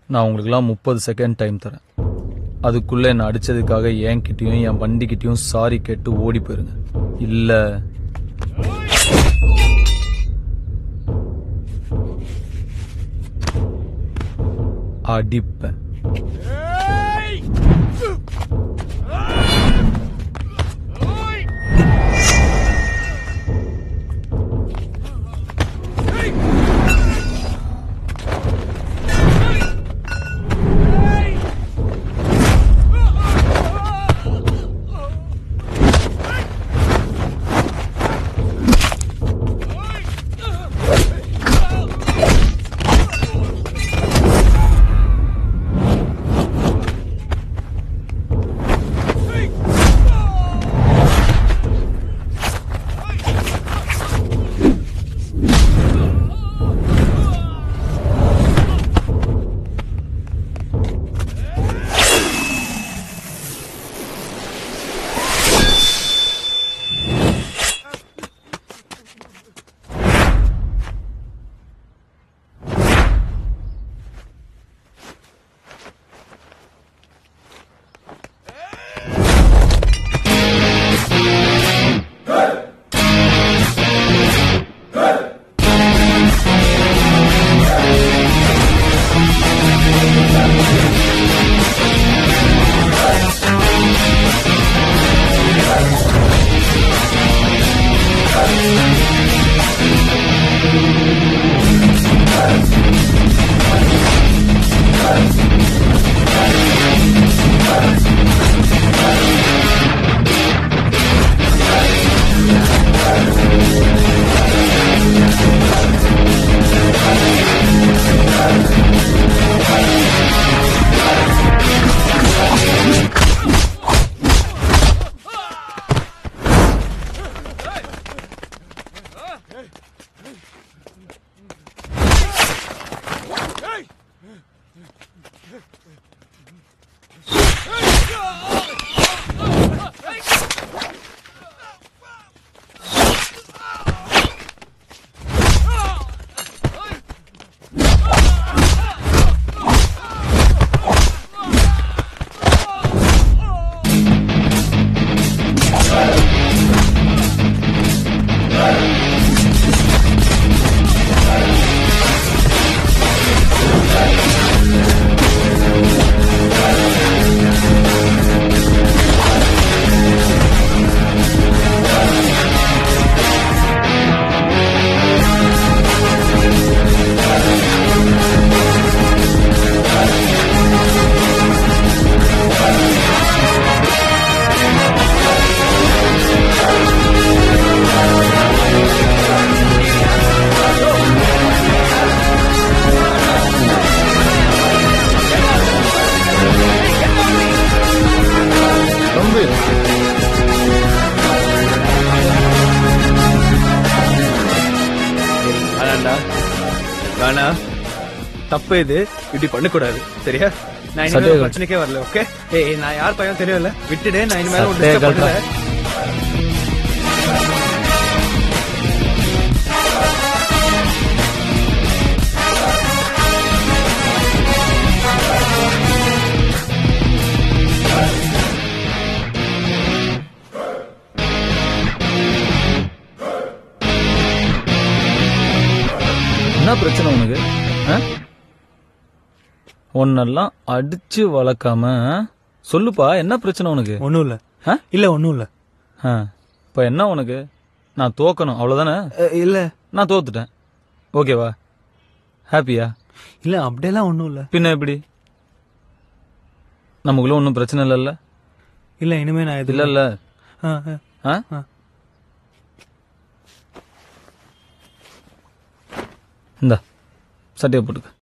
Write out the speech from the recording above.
நான் உங்களுக்குலாம் முப்பது செகண்ட் டைம் தரேன் அதுக்குள்ள என்ன அடிச்சதுக்காக என்கிட்டயும் என் வண்டிக்கிட்டயும் சாரி கேட்டு ஓடி போயிருங்க இல்ல அடிப்பேன் தம்பி வேணாண்டா வேணா தப்பு இது இப்படி பண்ணக்கூடாது சரியா நான் சட்டையை இனிமேல் கழட்டு. பிரச்சனைக்கே வரல ஓகே ஏய் நான் யார் பையன் தெரியல விட்டுடு நான் இனிமேல் ஒன்று சட்டையை disturb பண்ணல கழட்டு. என்ன பிரச்சனை உனக்கு ஆ? உன்னெல்லாம் அடிச்சு வளர்க்காம ஆ? சொல்லுப்பா என்ன பிரச்சனை உனக்கு ஒன்றும் இல்லை ஆ? இல்லை ஒன்றும் இல்லை ஆ, இப்ப என்ன உனக்கு நான் தோக்கணும் அவ்வளவுதானே இல்லை நான் தோத்துட்டேன் ஓகேவா ஹாப்பியா இல்லை அப்படியெல்லாம் ஒன்றும் இல்லை பின்ன எப்படி நமக்குள்ள ஒன்றும் பிரச்சனை இல்லைல்ல இல்லை இனிமேல் நான் இல்ல எதுவும் இல்ல ஆ ஆ ஆ? ஆ. இந்தா சட்டையை போட்டுக்க